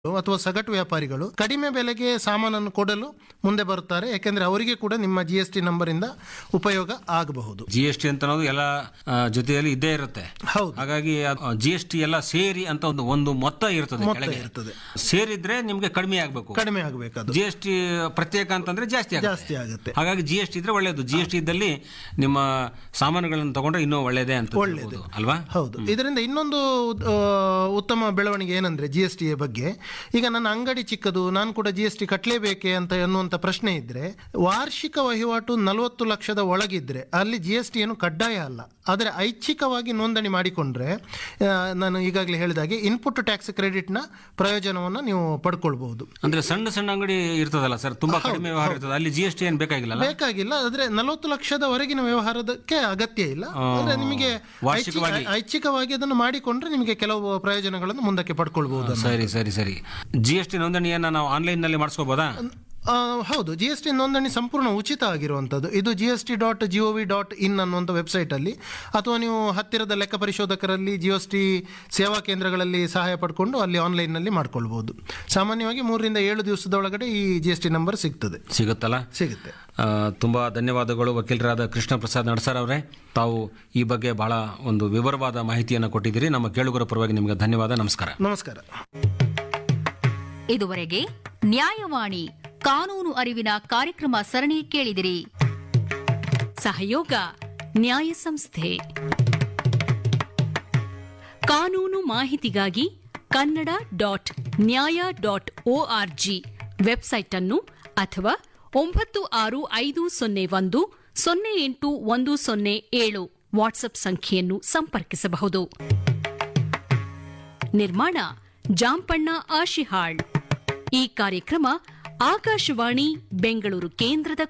ಅಥವಾ ಸಗಟು ವ್ಯಾಪಾರಿಗಳು ಕಡಿಮೆ ಬೆಲೆಗೆ ಸಾಮಾನನ್ನು ಕೊಡಲು ಮುಂದೆ ಬರುತ್ತಾರೆ ಯಾಕೆಂದ್ರೆ ಅವರಿಗೆ ಕೂಡ ನಿಮ್ಮ ಜಿ ಎಸ್ ಟಿ ನಂಬರ್ ಇಂದ ಉಪಯೋಗ ಆಗಬಹುದು ಜಿ ಎಸ್ ಟಿ ಅಂತ ಅನ್ನೋದು ಎಲ್ಲ ಆ, ಜೊತೆಯಲ್ಲಿ ಇದ್ದೇ ಇರುತ್ತೆ ಹೌದು ಹಾಗಾಗಿ ಜಿ ಎಸ್ ಟಿ ಎಲ್ಲ ಸೇರಿ ಅಂತ ಒಂದು ಒಂದು ಮೊತ್ತ ಇರ್ತದೆ ಮೊತ್ತ ಕೆಳಗೆ ಇರ್ತದೆ. ಸೇರಿದ್ರೆ ನಿಮ್ಗೆ ಕಡಿಮೆ ಆಗ್ಬೇಕು ಕಡಿಮೆ ಆಗಬೇಕದು ಜಿ ಎಸ್ ಟಿ ಪ್ರತ್ಯೇಕ ಅಂತಂದ್ರೆ ಜಾಸ್ತಿ ಆಗುತ್ತೆ ಜಾಸ್ತಿ ಆಗುತ್ತೆ ಹಾಗಾಗಿ ಜಿ ಎಸ್ ಟಿ ಇದ್ರೆ ಒಳ್ಳೇದು ಜಿ ಎಸ್ ಟಿ ಇದ್ದಲ್ಲಿ ನಿಮ್ಮ ಸಾಮಾನುಗಳನ್ನು ತಗೊಂಡ್ರೆ ಇನ್ನೂ ಒಳ್ಳೇದೇ ಅಂತ ಹೇಳ್ಬೋದು, ಅಲ್ವಾ ಹೌದು ಇದರಿಂದ ಇನ್ನೊಂದು ಆ, ಉತ್ತಮ ಬೆಳವಣಿಗೆ ಏನಂದ್ರೆ ಜಿ ಎಸ್ ಟಿ ಬಗ್ಗೆ ಈಗ ನನ್ನ ಅಂಗಡಿ ಚಿಕ್ಕದು ನಾನು ಕೂಡ ಜಿ ಎಸ್ ಟಿ ಕಟ್ಟಲೇಬೇಕೆ ಅಂತ ಎನ್ನುವಂತ ಪ್ರಶ್ನೆ ಇದ್ರೆ ವಾರ್ಷಿಕ ವಹಿವಾಟು ನಲವತ್ತು ಲಕ್ಷದ ಒಳಗಿದ್ರೆ ಅಲ್ಲಿ ಜಿ ಎಸ್ ಟಿ ಏನು ಕಡ್ಡಾಯ ಅಲ್ಲ ಆದರೆ ಐಚ್ಛಿಕವಾಗಿ ನೋಂದಣಿ ಮಾಡಿಕೊಂಡ್ರೆ ಆ, ನಾನು ಈಗಾಗಲೇ ಹೇಳಿದಾಗೆ ಇನ್ಪುಟ್ ಟ್ಯಾಕ್ಸ್ ಕ್ರೆಡಿಟ್ನ ಪ್ರಯೋಜನವನ್ನು ನೀವು ಪಡ್ಕೊಳ್ಬಹುದು ಅಂದ್ರೆ ಸಣ್ಣ ಸಣ್ಣ ಅಂಗಡಿ ಇರ್ತದಲ್ಲ ಸರ್ ತುಂಬಾ ಕಡಿಮೆ ವ್ಯವಹಾರ ಇರ್ತದೆ ಅಲ್ಲಿ ಜಿ ಎಸ್ ಟಿ ಏನ್ ಬೇಕಾಗಿಲ್ಲ ಬೇಕಾಗಿಲ್ಲ ಆದ್ರೆ ನಲವತ್ತು ಲಕ್ಷದವರೆಗಿನ ವ್ಯವಹಾರದಕ್ಕೆ ಅಗತ್ಯ ಇಲ್ಲ ಅಂದ್ರೆ ನಿಮಗೆ ವಾರ್ಷಿಕವಾಗಿ. ಐಚ್ಛಿಕ- ಐಚ್ಛಿಕವಾಗಿ ಅದನ್ನು ಮಾಡಿಕೊಂಡ್ರೆ ನಿಮಗೆ ಕೆಲವು ಪ್ರಯೋಜನಗಳನ್ನು ಮುಂದಕ್ಕೆ ಪಡ್ಕೊಳ್ಬಹುದು ಸರಿ ಸರಿ ಸರಿ ಜಿ ಎಸ್ ಟಿ ನೋಂದಣಿಯನ್ನ ನಾವು ಆನ್ಲೈನ್ ನಲ್ಲಿ ಮಾಡಿಸ್ಕೋಬೋದಾ ಆ, ಹೌದು ಜಿ ಎಸ್ ಟಿ ನೋಂದಣಿ ಸಂಪೂರ್ಣ ಉಚಿತ ಆಗಿರುವಂಥದ್ದು ಇದು G S T dot G O V dot in ಅನ್ನುವಂಥ ವೆಬ್ಸೈಟಲ್ಲಿ ಅಥವಾ ನೀವು ಹತ್ತಿರದ ಲೆಕ್ಕ ಪರಿಶೋಧಕರಲ್ಲಿ ಜಿ ಎಸ್ ಟಿ ಸೇವಾ ಕೇಂದ್ರಗಳಲ್ಲಿ ಸಹಾಯ ಪಡ್ಕೊಂಡು ಅಲ್ಲಿ ಆನ್ಲೈನ್ನಲ್ಲಿ ಮಾಡ್ಕೊಳ್ಬೋದು ಸಾಮಾನ್ಯವಾಗಿ ಮೂರರಿಂದ ಏಳು ದಿವಸದ ಒಳಗಡೆ ಈ ಜಿ ಎಸ್ ಟಿ ನಂಬರ್ ಸಿಗ್ತದೆ ಸಿಗುತ್ತಲ್ಲ ಸಿಗುತ್ತೆ ಆ, ತುಂಬಾ ಧನ್ಯವಾದಗಳು ವಕೀಲರಾದ ಕೃಷ್ಣ ಪ್ರಸಾದ್ ನಡ್ಸರ್ ಅವರೇ ತಾವು ಈ ಬಗ್ಗೆ ಬಹಳ ಒಂದು ವಿವರವಾದ ಮಾಹಿತಿಯನ್ನು ಕೊಟ್ಟಿದ್ದೀರಿ ನಮ್ಮ ಕೇಳುಗರ ಪರವಾಗಿ ನಿಮಗೆ ಧನ್ಯವಾದ ನಮಸ್ಕಾರ ನಮಸ್ಕಾರ ಇದುವರೆಗೆ ನ್ಯಾಯವಾಣಿ ಕಾನೂನು ಅರಿವಿನ ಕಾರ್ಯಕ್ರಮ ಸರಣಿ ಕೇಳಿದಿರಿ ಸಹಯೋಗ ನ್ಯಾಯ ಸಂಸ್ಥೆ ಕಾನೂನು ಮಾಹಿತಿಗಾಗಿ Kannada dot Nyaya dot org website ಅನ್ನು ಅಥವಾ ಒಂಬತ್ತು ಆರು ಐದು ಸೊನ್ನೆ ಒಂದು ಸೊನ್ನೆ ಎಂಟು ಒಂದು ಸೊನ್ನೆ ಏಳು ವಾಟ್ಸ್ಆಪ್ ಸಂಖ್ಯೆಯನ್ನು ಸಂಪರ್ಕಿಸಬಹುದು ನಿರ್ಮಾಣ ಜಾಂಪಣ್ಣ ಆಶಿಹಾಳ್ ಈ ಕಾರ್ಯಕ್ರಮ ಆಕಾಶವಾಣಿ ಬೆಂಗಳೂರು ಕೇಂದ್ರದ